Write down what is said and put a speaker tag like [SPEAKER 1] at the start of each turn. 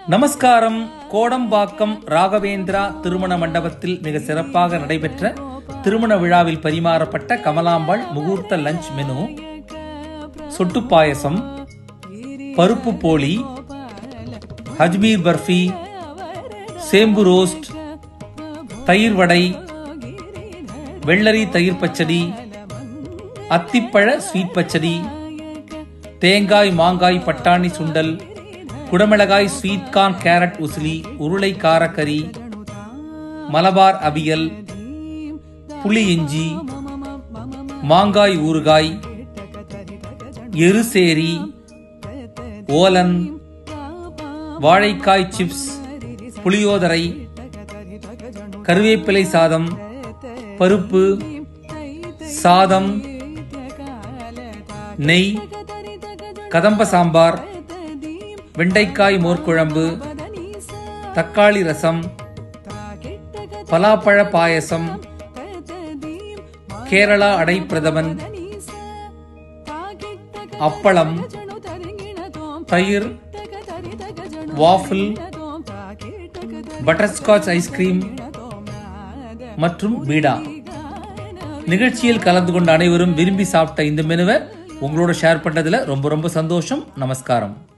[SPEAKER 1] நமஸ்காரம் கோடம்பாக்கம் ராகவேந்திரா திருமண மண்டபத்தில் மிக சிறப்பாக நடைபெற்ற திருமண விழாவில் பரிமாறப்பட்ட கமலாம்பாள் முகூர்த்த லஞ்ச் மெனு சொட்டு பாயசம் பருப்பு போளி அஜ்மீர் பர்ஃபி சேம்பு ரோஸ்ட் தயிர் வடை வெள்ளரி தயிர் பச்சடி அத்திப்பழ ஸ்வீட் பச்சடி தேங்காய் மாங்காய் பட்டாணி சுண்டல் குடமிளகாய் ஸ்வீட் கார்ன் கேரட் உசிலி உருளை காரக்கறி மலபார் அவியல் புளி இஞ்சி மாங்காய் ஊறுகாய் எருசேரி ஓலன் வாழைக்காய் சிப்ஸ் புளியோதரை கருவேப்பிலை சாதம் பருப்பு சாதம் நெய் கதம்ப சாம்பார் வெண்டைக்காய் மோர்க்குழம்பு தக்காளி ரசம் பலாப்பழ பாயசம் கேரளா அடைப்பிரதமன் அப்பளம் தயிர் வாஃபிள் பட்டர்ஸ்காட்ச் ஐஸ்கிரீம் மற்றும் பீடா நிகழ்ச்சியில் கலந்து கொண்ட அனைவரும் விரும்பி சாப்பிட்ட இந்த மெனுவை உங்களோட ஷேர் பண்ணதுல ரொம்ப ரொம்ப சந்தோஷம் நமஸ்காரம்